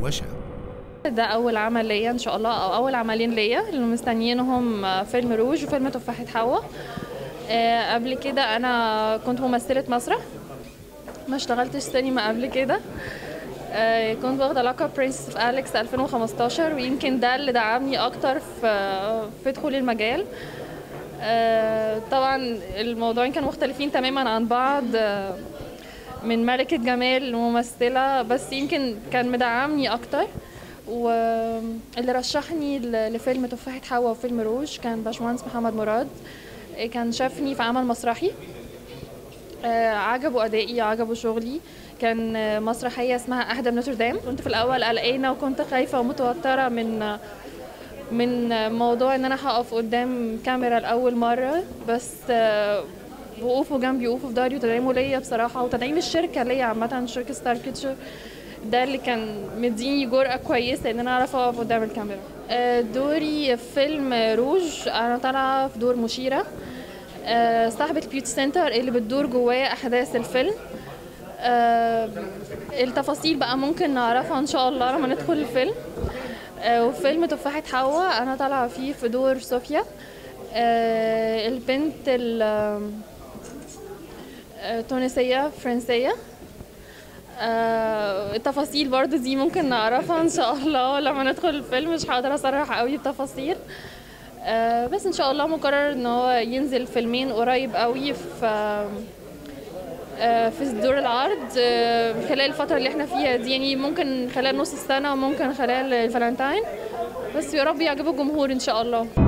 دشوشة ده أول عمل ليا إن شاء الله أو أول عملين ليا اللي مستنيينهم فيلم روج وفيلم تفاحة حواء آه، قبل كده أنا كنت ممثلة مسرح ما اشتغلتش سينما قبل كده آه، كنت واخدة لقب برنسس في أليكس 2015 ويمكن ده اللي دعمني أكتر في في دخول المجال آه، طبعا الموضوعين كانوا مختلفين تماما عن بعض آه، من ملكة جمال لممثلة بس يمكن كان مدعمني أكتر واللي رشحني ل- لفيلم تفاحة حواء وفيلم روج كان باشمهندس محمد مراد كان شافني في عمل مسرحي آه، عجبه أدائي عجبه شغلي كان آه، مسرحية اسمها أهدى نوتردام كنت في الأول قلقانة وكنت خايفة ومتوترة من من موضوع ان انا هقف قدام كاميرا لاول مره بس آه، وقوفه جنبي وقوفه في ظهري وتدعيمه ليا بصراحه وتدعيم الشركه ليا عامه شركه ستار كيتشر ده اللي كان مديني جرأة كويسة ان انا اعرف اقف قدام الكاميرا آه، دوري في فيلم روج انا طالعة في دور مشيرة آه، صاحبة البيوتي سنتر اللي بتدور جوايا احداث الفيلم آه، التفاصيل بقى ممكن نعرفها ان شاء الله لما ندخل الفيلم آه، وفيلم تفاحة حواء أنا طالعة فيه في دور صوفيا آه، البنت ال- آه، تونسية فرنسية آه، التفاصيل برضو دي ممكن نعرفها إن شاء الله لما ندخل الفيلم مش هقدر أصرح قوي بتفاصيل آه، بس إن شاء الله مقرر إن هو ينزل فيلمين قريب قوي في آه، في دور العرض آه، خلال الفترة اللي احنا فيها دي يعني ممكن خلال نص السنة وممكن خلال الفالنتاين بس يا رب يعجب الجمهور ان شاء الله